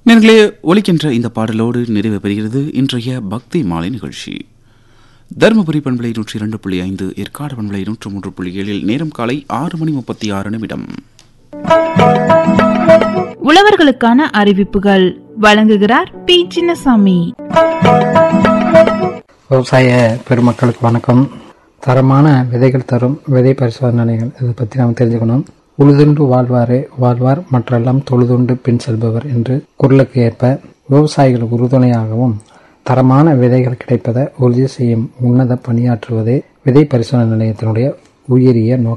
நேர்களே ஒலிக்கின்ற இந்த பாடலோடு நிறைவு பெறுகிறது இன்றைய பக்தி மாலை நிகழ்ச்சி தருமபுரி பண்பலை நூற்றி இரண்டு புள்ளி ஐந்து ஏற்காடு பண்பலை நூற்று மூன்று புள்ளி ஏழில் நேரம் காலை ஆறு மணி முப்பத்தி ஆறு நிமிடம் உழவர்களுக்கான அறிவிப்புகள் வழங்குகிறார் பி சின்னசாமி விவசாய பெருமக்களுக்கு வணக்கம் தரமான விதைகள் தரும் விதை பரிசோதனைகள் இதை பற்றி நாம் தெரிஞ்சுக்கணும் உழுதுண்டு வாழ்வாரே வாழ்வார் மற்றெல்லாம் தொழுதுண்டு பின் செல்பவர் என்று குரலுக்கு ஏற்ப விவசாயிகள் உறுதுணையாகவும் தரமான விதைகள் கிடைப்பதை உறுதி செய்யும் உன்னத பணியாற்றுவதே விதை பரிசோதனை நிலையத்தினுடைய உயரிய நோக்கம்